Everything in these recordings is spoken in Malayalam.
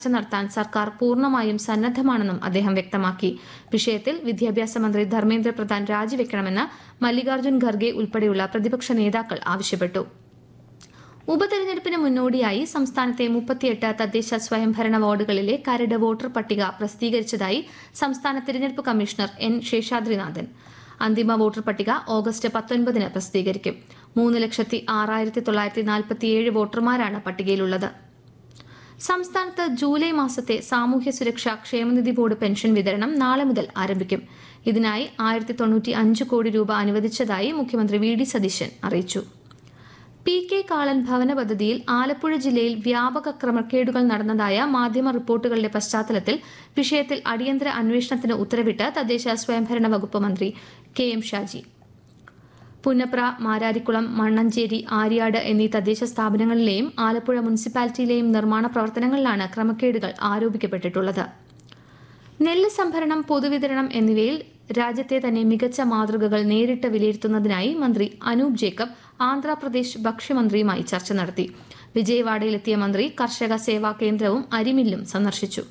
ചർച്ച നടത്താൻ സർക്കാർ പൂർണ്ണമായും സന്നദ്ധമാണെന്നും അദ്ദേഹം വ്യക്തമാക്കി വിഷയത്തിൽ വിദ്യാഭ്യാസ മന്ത്രി ധർമ്മേന്ദ്ര പ്രധാൻ രാജിവെക്കണമെന്ന് മല്ലികാർജ്ജുൻ ഖർഗെ ഉൾപ്പെടെയുള്ള പ്രതിപക്ഷ നേതാക്കൾ ആവശ്യപ്പെട്ടു ഉപതെരഞ്ഞെടുപ്പിന് മുന്നോടിയായി സംസ്ഥാനത്തെ മുപ്പത്തിയെട്ട് തദ്ദേശ സ്വയംഭരണ വാർഡുകളിലെ കരട് വോട്ടർ പട്ടിക പ്രസിദ്ധീകരിച്ചതായി സംസ്ഥാന തിരഞ്ഞെടുപ്പ് കമ്മീഷണർ എൻ ശേഷാദ്രിനാഥൻ അന്തിമ വോട്ടർ പട്ടിക ഓഗസ്റ്റ് പത്തൊൻപതിന് പ്രസിദ്ധീകരിക്കും മൂന്ന് ലക്ഷത്തി ആറായിരത്തി തൊള്ളായിരത്തി നാൽപ്പത്തിയേഴ് വോട്ടർമാരാണ് പട്ടികയിലുള്ളത് സംസ്ഥാനത്ത് ജൂലൈ മാസത്തെ സാമൂഹ്യ സുരക്ഷാ ക്ഷേമനിധി ബോർഡ് പെൻഷൻ വിതരണം നാളെ മുതൽ ആരംഭിക്കും ഇതിനായി ആയിരത്തി തൊണ്ണൂറ്റി അഞ്ച് കോടി രൂപ അനുവദിച്ചതായി മുഖ്യമന്ത്രി വി ഡി സതീശൻ അറിയിച്ചു പി കെ കാളൻ ഭവന പദ്ധതിയിൽ ആലപ്പുഴ ജില്ലയിൽ വ്യാപക ക്രമക്കേടുകൾ നടന്നതായ മാധ്യമ റിപ്പോർട്ടുകളുടെ പശ്ചാത്തലത്തിൽ വിഷയത്തിൽ അടിയന്തര അന്വേഷണത്തിന് ഉത്തരവിട്ട് തദ്ദേശ സ്വയംഭരണ വകുപ്പ് മന്ത്രി കെ എം ഷാജി പുന്നപ്ര മാരാരിക്കുളം മണ്ണഞ്ചേരി ആര്യാട് എന്നീ തദ്ദേശ സ്ഥാപനങ്ങളിലെയും ആലപ്പുഴ മുനിസിപ്പാലിറ്റിയിലെയും നിർമ്മാണ പ്രവർത്തനങ്ങളിലാണ് ക്രമക്കേടുകൾ ആരോപിക്കപ്പെട്ടിട്ടുള്ളത് നെല്ല് സംഭരണം പൊതുവിതരണം എന്നിവയിൽ രാജ്യത്തെ തന്നെ മികച്ച മാതൃകകൾ നേരിട്ട് വിലയിരുത്തുന്നതിനായി മന്ത്രി അനൂപ് ജേക്കബ് ആന്ധ്രാപ്രദേശ് ഭക്ഷ്യമന്ത്രിയുമായി ചർച്ച നടത്തി വിജയവാഡയിലെത്തിയ മന്ത്രി കർഷക സേവാ കേന്ദ്രവും അരിമില്ലും സന്ദർശിച്ചു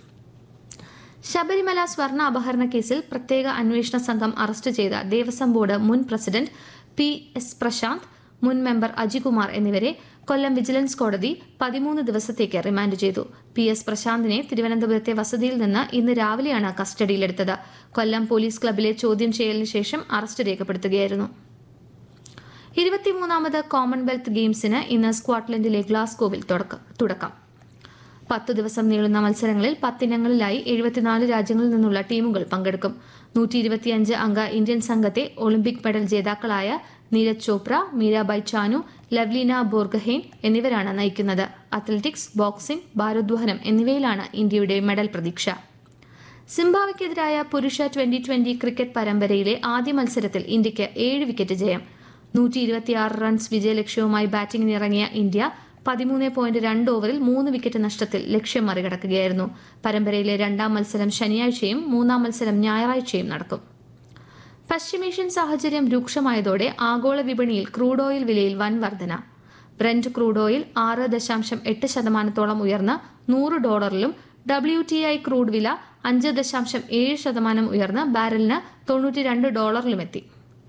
ശബരിമല സ്വർണ്ണ അപഹരണ കേസിൽ പ്രത്യേക അന്വേഷണ സംഘം അറസ്റ്റ് ചെയ്ത ദേവസ്വം ബോർഡ് മുൻ പ്രസിഡന്റ് പി എസ് പ്രശാന്ത് മുൻ മെമ്പർ അജികുമാർ എന്നിവരെ കൊല്ലം വിജിലൻസ് കോടതി പതിമൂന്ന് ദിവസത്തേക്ക് റിമാൻഡ് ചെയ്തു പി എസ് പ്രശാന്തിനെ തിരുവനന്തപുരത്തെ വസതിയിൽ നിന്ന് ഇന്ന് രാവിലെയാണ് കസ്റ്റഡിയിലെടുത്തത് കൊല്ലം പോലീസ് ക്ലബിലെ ചോദ്യം ചെയ്യലിന് ശേഷം അറസ്റ്റ് രേഖപ്പെടുത്തുകയായിരുന്നു ഇരുപത്തിമൂന്നാമത് കോമൺവെൽത്ത് ഗെയിംസിന് ഇന്ന് സ്കോട്ട്ലൻഡിലെ ഗ്ലാസ്ഗോവിൽ തുടക്ക- തുടക്കം പത്തു ദിവസം നീളുന്ന മത്സരങ്ങളിൽ പത്തിനങ്ങളിലായി എഴുപത്തിനാല് രാജ്യങ്ങളിൽ നിന്നുള്ള ടീമുകൾ പങ്കെടുക്കും നൂറ്റി ഇരുപത്തിയഞ്ച് അംഗ ഇന്ത്യൻ സംഘത്തെ ഒളിമ്പിക് മെഡൽ ജേതാക്കളായ നീരജ് ചോപ്ര മീരാബായ് ചാനു ലവ്ലീന ബോർഗഹെയ്ൻ എന്നിവരാണ് നയിക്കുന്നത് അത്ലറ്റിക്സ് ബോക്സിംഗ് ഭാരോദ്വഹനം എന്നിവയിലാണ് ഇന്ത്യയുടെ മെഡൽ പ്രതീക്ഷ സിംബാബ്വെക്കെതിരായ പുരുഷ ട്വന്റി ട്വന്റി ക്രിക്കറ്റ് പരമ്പരയിലെ ആദ്യ മത്സരത്തിൽ ഇന്ത്യയ്ക്ക് ഏഴ് വിക്കറ്റ് ജയം നൂറ്റി ഇരുപത്തിയാറ് റൺസ് വിജയലക്ഷ്യവുമായി ബാറ്റിംഗിനിറങ്ങിയ ഇന്ത്യ പതിമൂന്ന് പോയിന്റ് രണ്ട് ഓവറിൽ മൂന്ന് വിക്കറ്റ് നഷ്ടത്തിൽ ലക്ഷ്യം മറികടക്കുകയായിരുന്നു പരമ്പരയിലെ രണ്ടാം മത്സരം ശനിയാഴ്ചയും മൂന്നാം മത്സരം ഞായറാഴ്ചയും നടക്കും പശ്ചിമേഷ്യൻ സാഹചര്യം രൂക്ഷമായതോടെ ആഗോള വിപണിയിൽ ക്രൂഡ് ഓയിൽ വിലയിൽ വൻ വർധന ബ്രന്റ് ക്രൂഡ് ഓയിൽ ആറ് ദശാംശം എട്ട് ശതമാനത്തോളം ഉയർന്ന് നൂറ് ഡോളറിലും ഡബ്ല്യു ടി ഐ ക്രൂഡ് വില അഞ്ച് ദശാംശം ഏഴ് ശതമാനം ഉയർന്ന് ബാരലിന് തൊണ്ണൂറ്റി രണ്ട് ഡോളറിലുമെത്തി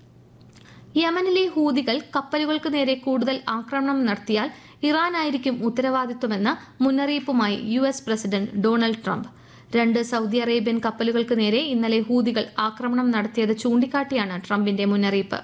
യമനിലെ ഹൂതികൾ കപ്പലുകൾക്ക് നേരെ കൂടുതൽ ആക്രമണം നടത്തിയാൽ ഇറാനായിരിക്കും ഉത്തരവാദിത്വമെന്ന മുന്നറിയിപ്പുമായി U S president Donald Trump രണ്ട് സൗദി അറേബ്യൻ കപ്പലുകൾക്ക് നേരെ ഇന്നലെ ഹൂതികൾ ആക്രമണം നടത്തിയത് ചൂണ്ടിക്കാട്ടിയാണ് ട്രംപിന്റെ മുന്നറിയിപ്പ്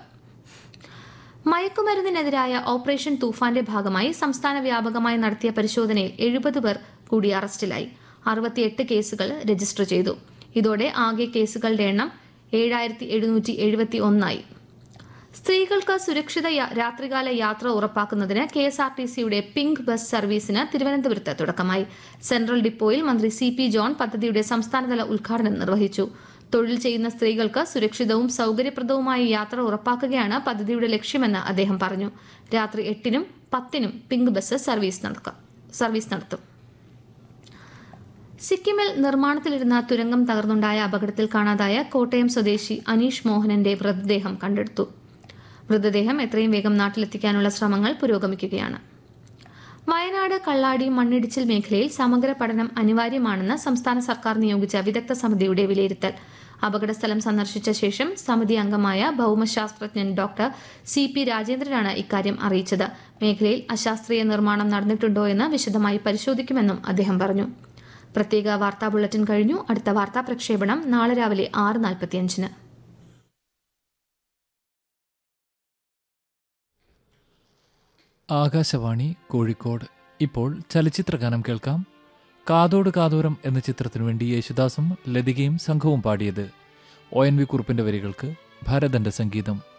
മയക്കുമരുന്നിനെതിരായ ഓപ്പറേഷൻ തൂഫാന്റെ ഭാഗമായി സംസ്ഥാന വ്യാപകമായി നടത്തിയ പരിശോധനയിൽ എഴുപത് പേർ കൂടി അറസ്റ്റിലായി അറുപത്തിയെട്ട് കേസുകൾ രജിസ്റ്റർ ചെയ്തു ഇതോടെ ആകെ കേസുകളുടെ എണ്ണം ഏഴായിരത്തി എഴുന്നൂറ്റി എഴുപത്തി ഒന്നായി സ്ത്രീകൾക്ക് സുരക്ഷിത യാ- രാത്രികാല യാത്ര ഉറപ്പാക്കുന്നതിന് കെ എസ് ആർ ടി സിയുടെ പിങ്ക് ബസ് സർവീസിന് തിരുവനന്തപുരത്ത് തുടക്കമായി സെൻട്രൽ ഡിപ്പോയിൽ മന്ത്രി സി പി ജോൺ പദ്ധതിയുടെ സംസ്ഥാനതല ഉദ്ഘാടനം നിർവഹിച്ചു തൊഴിൽ ചെയ്യുന്ന സ്ത്രീകൾക്ക് സുരക്ഷിതവും സൗകര്യപ്രദവുമായ യാത്ര ഉറപ്പാക്കുകയാണ് പദ്ധതിയുടെ ലക്ഷ്യമെന്ന് അദ്ദേഹം പറഞ്ഞു രാത്രി എട്ടിനും പത്തിനും പിങ്ക് ബസ് സർവീസ് നടക്കും സർവീസ് നടത്തും സിക്കിമിൽ നിർമ്മാണത്തിലിരുന്ന തുരങ്കം തകർന്നുണ്ടായ അപകടത്തിൽ കാണാതായ കോട്ടയം സ്വദേശി അനീഷ് മോഹനന്റെ മൃതദേഹം കണ്ടെടുത്തു മൃതദേഹം എത്രയും വേഗം നാട്ടിലെത്തിക്കാനുള്ള ശ്രമങ്ങൾ പുരോഗമിക്കുകയാണ് വയനാട് കള്ളാടി മണ്ണിടിച്ചിൽ മേഖലയിൽ സമഗ്ര പഠനം അനിവാര്യമാണെന്ന് സംസ്ഥാന സർക്കാർ നിയോഗിച്ച വിദഗ്ധ സമിതിയുടെ വിലയിരുത്തൽ അപകടസ്ഥലം സന്ദർശിച്ച ശേഷം സമിതി അംഗമായ ഭൗമശാസ്ത്രജ്ഞൻ ഡോക്ടർ സി പി രാജേന്ദ്രനാണ് ഇക്കാര്യം അറിയിച്ചത് മേഖലയിൽ അശാസ്ത്രീയ നിർമ്മാണം നടന്നിട്ടുണ്ടോ എന്ന് വിശദമായി പരിശോധിക്കുമെന്നും അദ്ദേഹം പറഞ്ഞു പ്രത്യേക വാർത്താ ബുള്ളറ്റിൻ കഴിഞ്ഞു അടുത്ത വാർത്താ പ്രക്ഷേപണം നാളെ രാവിലെ ആറ് നാൽപ്പത്തിയഞ്ചിന് ആകാശവാണി കോഴിക്കോട് ഇപ്പോൾ ചലച്ചിത്രഗാനം കേൾക്കാം കാതോട് കാതോരം എന്ന ചിത്രത്തിനു വേണ്ടി യേശുദാസും ലതികയും സംഘവും പാടിയത് ഒ എൻ വി കുറുപ്പിന്റെ വരികൾക്ക് ഭരതന്റെ സംഗീതം